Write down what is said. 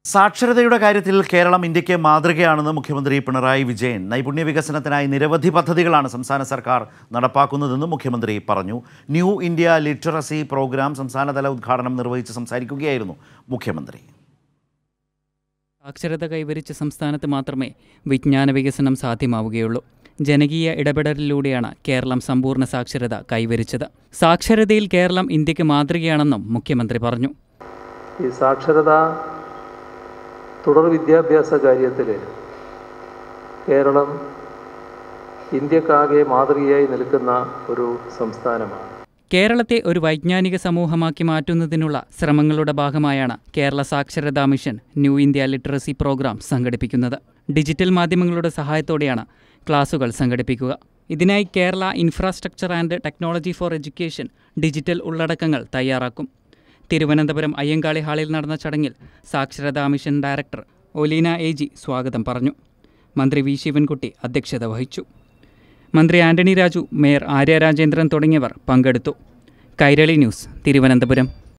സാക്ഷരതയുടെ കാര്യത്തിൽ കേരളം ഇന്ത്യക്ക് മാതൃകയാണെന്ന് മുഖ്യമന്ത്രി പിണറായി വിജയൻ നൈപുണ്യ വികസനത്തിനായി നിരവധി പദ്ധതികളാണ് സംസ്ഥാന സർക്കാർ നടപ്പാക്കുന്നതെന്നും മുഖ്യമന്ത്രി പറഞ്ഞു ന്യൂ ഇന്ത്യ ലിറ്ററസി പ്രോഗ്രാം സംസ്ഥാനതല ഉദ്ഘാടനം നിർവഹിച്ച് സംസാരിക്കുകയായിരുന്നു മുഖ്യമന്ത്രി സാക്ഷരത കൈവരിച്ച സംസ്ഥാനത്ത് മാത്രമേ വിജ്ഞാന വികസനം സാധ്യമാവുകയുള്ളൂ ജനകീയ ഇടപെടലിലൂടെയാണ് കേരളം സമ്പൂർണ്ണ സാക്ഷരത കൈവരിച്ചത് സാക്ഷരതയിൽ കേരളം ഇന്ത്യക്ക് മാതൃകയാണെന്നും മുഖ്യമന്ത്രി പറഞ്ഞു ഈ സാക്ഷരത തുടർ വിദ്യാഭ്യാസ കാര്യത്തിൽ കേരളം ഇന്ത്യക്കാകെ മാതൃകയായി നിൽക്കുന്ന ഒരു സംസ്ഥാനമാണ് കേരളത്തെ ഒരു വൈജ്ഞാനിക സമൂഹമാക്കി മാറ്റുന്നതിനുള്ള ശ്രമങ്ങളുടെ ഭാഗമായാണ് കേരള സാക്ഷരതാ mission new India literacy programme സംഘടിപ്പിക്കുന്നത് ഡിജിറ്റൽ മാധ്യമങ്ങളുടെ സഹായത്തോടെയാണ് ക്ലാസുകൾ സംഘടിപ്പിക്കുക ഇതിനായി Kerala infrastructure and technology for education digital ഉള്ളടക്കങ്ങൾ തയ്യാറാക്കും തിരുവനന്തപുരം അയ്യങ്കാളി ഹാളിൽ നടന്ന ചടങ്ങിൽ സാക്ഷരതാ mission director Oleena A G സ്വാഗതം പറഞ്ഞു മന്ത്രി വി ശിവൻകുട്ടി അധ്യക്ഷത വഹിച്ചു മന്ത്രി ആന്റണി രാജു മേയർ ആര്യ രാജേന്ദ്രൻ തുടങ്ങിയവർ പങ്കെടുത്തു കൈരളി ന്യൂസ് തിരുവനന്തപുരം